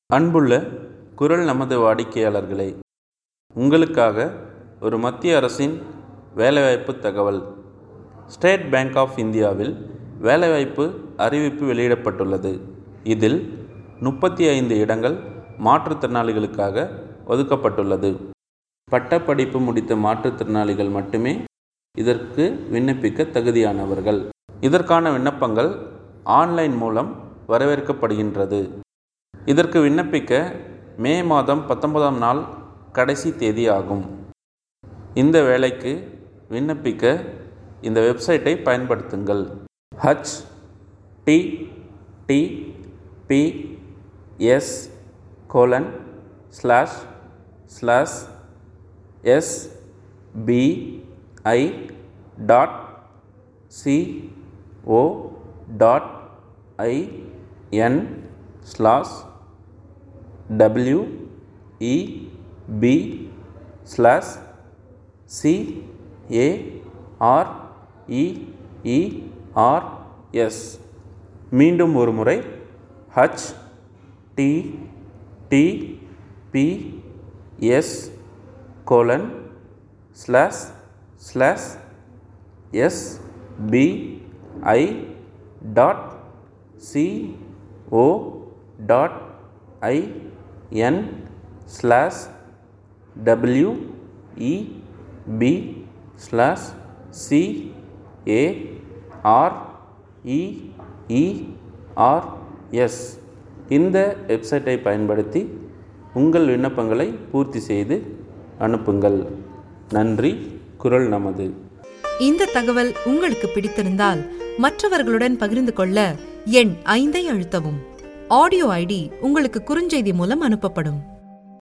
அன்புள்ள குரல் நமது வாடிக்கையாளர்களே உங்களுக்காக ஒரு மத்திய அரசின் வேலைவாய்ப்பு தகவல் ஸ்டேட் பேங்க் ஆஃப் இந்தியாவில் வேலைவாய்ப்பு அறிவிப்பு வெளியிடப்பட்டுள்ளது இதில் முப்பத்தி ஐந்து இடங்கள் மாற்றுத்திறனாளிகளுக்காக ஒதுக்கப்பட்டுள்ளது பட்டப்படிப்பு முடித்த மாற்றுத்திறனாளிகள் மட்டுமே இதற்கு விண்ணப்பிக்க தகுதியானவர்கள் இதற்கான விண்ணப்பங்கள் ஆன்லைன் மூலம் வரவேற்கப்படுகின்றது இதற்கு விண்ணப்பிக்க மே மாதம் பத்தொன்பதாம் நாள் கடைசி தேதி ஆகும் இந்த வேலைக்கு விண்ணப்பிக்க இந்த வெப்சைட்டை பயன்படுத்துங்கள் H T T P S colon slash slash S P I dot C O dot I N slash W E B slash C A R E E R S மீண்டும் ஒரு முறை H T T P S colon slash slash S P I dot C O dot I N slash W E B slash C A R E E R S இந்த வெப்சைட்டை பயன்படுத்தி உங்கள் விண்ணப்பங்களை பூர்த்தி செய்து அனுப்புங்கள் நன்றி குரல் நமது இந்த தகவல் உங்களுக்கு பிடித்திருந்தால் மற்றவர்களுடன் பகிர்ந்து கொள்ள எண் ஐந்தை அழுத்தவும் ஆடியோ ஐடி உங்களுக்கு குறுஞ்செய்தி மூலம் அனுப்பப்படும்